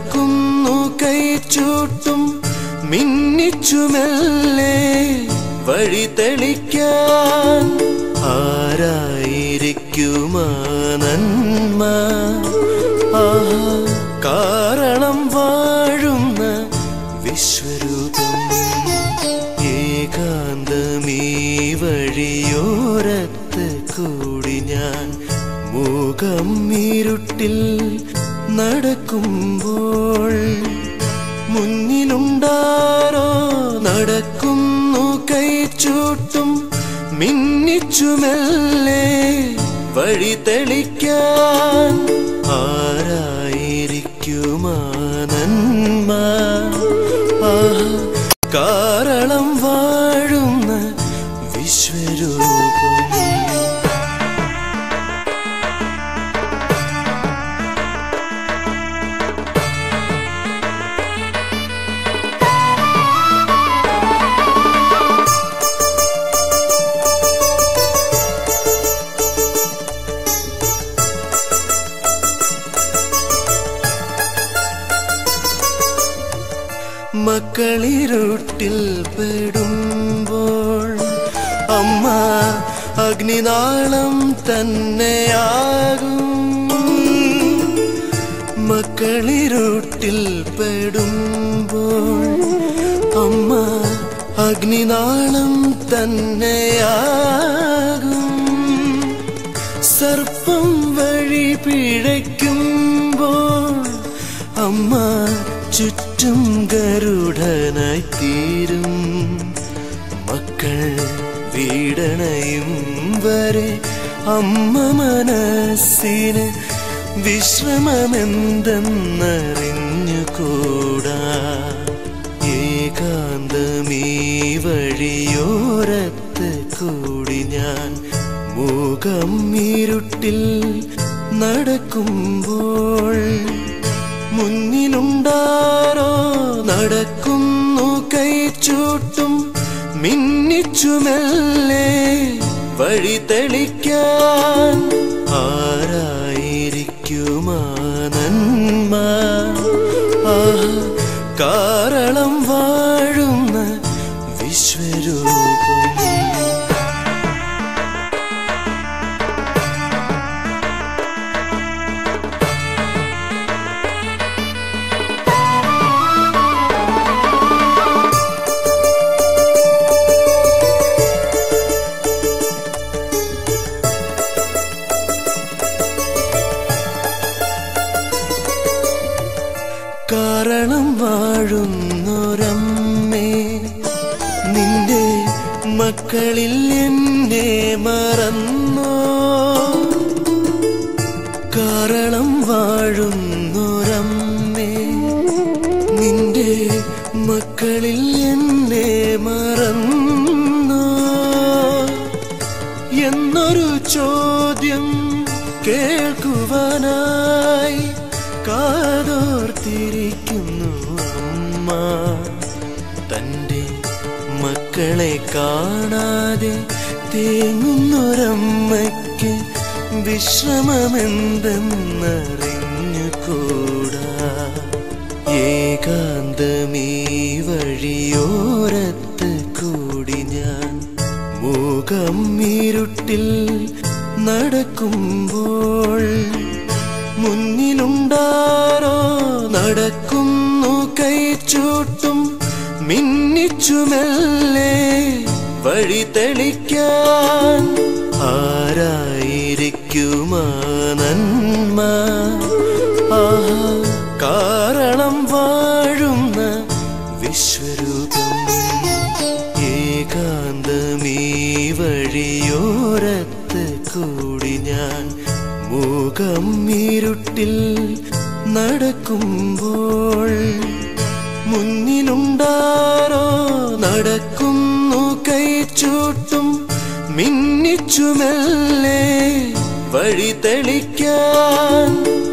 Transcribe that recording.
നടക്കുന്നു കൈച്ചൂട്ടും മിന്നിച്ചുമെല്ലേ വഴി തെളിക്കാൻ ആരായിരിക്കുമാ നന്മ ആഹാ കാരണം വാഴുന്ന വിശ്വരൂപം ഏകാന്തമീ വഴിയോരത്ത് കൂടി ഞാൻ മൂകം ഇരുട്ടിൽ നടക്കുമ്പോൾ മുന്നിലുണ്ടാരോ നടക്കുന്നു കൈച്ചൂട്ടും മിന്നിച്ചുമെല്ലേ വഴി തെളിക്കാൻ ആരായിരിക്കുമാ നന്മ ആഹാ കാരണം വാഴുന്ന വിശ്വരൂപം മക്കളിരുട്ടിൽ പെടുമ്പോൾ അമ്മ അഗ്നിനാളം തന്നെയാകും മക്കളിരുട്ടിൽ പെടുമ്പോൾ അമ്മ അഗ്നിനാളം തന്നെയാകും സർപ്പം വഴി പിഴയ്ക്കുമ്പോൾ അമ്മ ചുറ്റും ഗരുഡനായി തീരും മക്കൾ വീടണയും വരെ അമ്മ മനസ്സിന് വിശ്രമമെന്തെന്നറിഞ്ഞുകൂടാ ഏകാന്തമീ വഴിയോരത്ത് കൂടി ഞാൻ മൂകം ഇരുട്ടിൽ നടക്കുമ്പോൾ മുന്നിലുണ്ടാരോ നടക്കുന്നു കൈച്ചൂട്ടും മിന്നിച്ചുമെല്ലേ വഴി തെളിക്കാൻ ആരായിരിക്കുമാ നന്മ ആഹാ കാരണം വാഴുന്ന വിശ്വരൂപം കാരണം വാഴുന്നൊരമ്മേ നിന്റെ മക്കളിൽ എന്നെ മറന്നോ കാരണം വാഴുന്നൊരമ്മേ നിന്റെ മക്കളിൽ എന്നെ മറന്നോ എന്നൊരു ചോദ്യം കേൾക്കുവാനായി കാതോർത്തിരിക്കുന്നു അമ്മ തൻ്റെ മക്കളെ കാണാതെ തേങ്ങുന്നൊരമ്മയ്ക്ക് വിശ്രമമെന്തെന്നറിഞ്ഞുകൂടാ ഏകാന്തമീ വഴിയോരത്ത് കൂടി ഞാൻ മൂകം ഇരുട്ടിൽ നടക്കുമ്പോൾ മുന്നിലുണ്ടാരോ നടക്കുന്നു കൈച്ചൂട്ടും മിന്നിച്ചുമെല്ലേ വഴി തെളിക്കാൻ ആരായിരിക്കുമാ നന്മ ആഹാ കാരണം വാഴുന്ന വിശ്വരൂപം ഏകാന്തമീ വഴിയോരത്ത് കൂടി ഞാൻ മൂകം ഇരുട്ടിൽ നടക്കുമ്പോൾ മുന്നിലുണ്ടാരോ നടക്കുന്നു കൈച്ചൂട്ടും മിന്നിച്ചുമെല്ലേ വഴി തെളിക്കാൻ